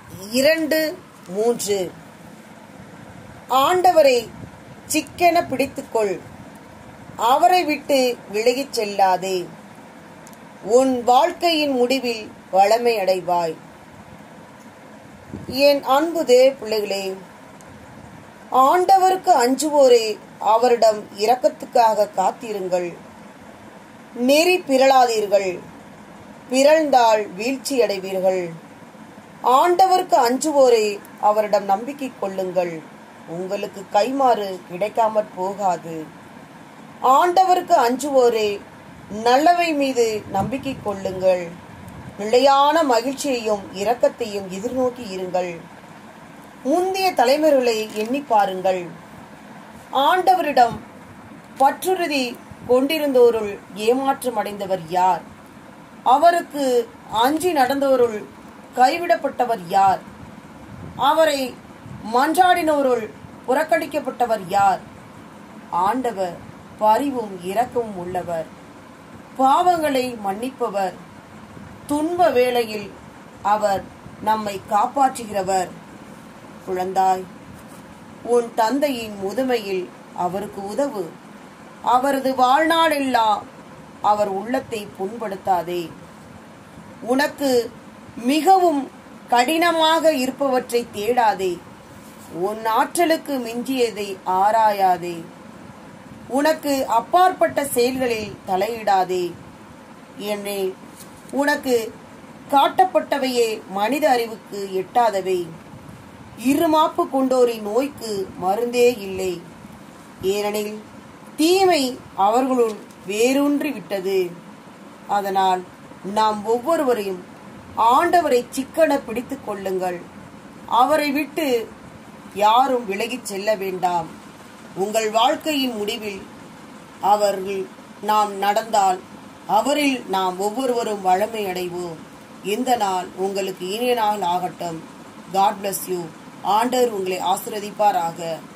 இரண்டு மூன்று ஆண்டவரை சிக்கென பிடித்துக்கொள் அவரை விட்டு விலகிச் செல்லாதே உன் வாழ்க்கையின் முடிவில் வளமை அடைவாய் என் அன்பு தேவ பிள்ளைகளே ஆண்டவருக்கு அஞ்சுவோரே அவரிடம் இரக்கத்துக்காக காத்திருங்கள் நெறி பிறளாதீர்கள் பிறழ்ந்தால் வீழ்ச்சி அடைவீர்கள் ஆண்டவருக்கு அஞ்சுவோரே அவரிடம் நம்பிக்கை கொள்ளுங்கள் உங்களுக்கு கைமாறு கிடைக்காமற் போகாது ஆண்டவருக்கு அஞ்சுவோரே நல்லவை மீது நம்பிக்கை கொள்ளுங்கள் நிலையான மகிழ்ச்சியையும் இரக்கத்தையும் எதிர்நோக்கி இருங்கள் முந்தைய தலைமுறைகளை எண்ணி பாருங்கள் ஆண்டவரிடம் பற்றுறுதி கொண்டிருந்தோருள் ஏமாற்றம் அடைந்தவர் யார் அவருக்கு அஞ்சி நடந்தோருள் கைவிடப்பட்டவர் யார் அவரை மன்றாடினோருள் புறக்கணிக்கப்பட்டவர் யார் ஆண்டவர் பரிவும் இரக்கமும் உள்ளவர் பாவங்களை மன்னிப்பவர் துன்ப வேளையில் அவர் நம்மை காப்பாற்றுகிறவர் குழந்தாய் உன் தந்தையின் முதுமையில் அவருக்கு உதவு அவரது வாழ்நாளெல்லாம் அவர் உள்ளத்தை புண்படுத்தாதே உனக்கு மிகவும் கடினமாக இருப்பவற்றை தேடாதே உன் ஆற்றலுக்கு மிஞ்சியதை ஆராயாதே உனக்கு அப்பாற்பட்ட செயல்களில் தலையிடாதே என்னே உனக்கு காட்டப்பட்டவையே மனித அறிவுக்கு எட்டாதவை இருமாப்பு கொண்டோரின் நோய்க்கு மருந்தே இல்லை ஏனெனில் தீமை அவர்களுள் வேரூன்றி விட்டது அதனால் நாம் ஒவ்வொருவரையும் ஆண்டவரை சிக்கன பிடித்துக் கொள்ளுங்கள் அவரை விட்டு யாரும் விலகிச் செல்ல வேண்டாம் உங்கள் வாழ்க்கையின் முடிவில் அவர்கள் நாம் நடந்தால் அவரில் நாம் ஒவ்வொருவரும் வளமை அடைவோம் இந்த நாள் உங்களுக்கு இனிய நாள் ஆகட்டும் காட் bless யூ ஆண்டவர் உங்களை ஆசிர்வதிப்பாராக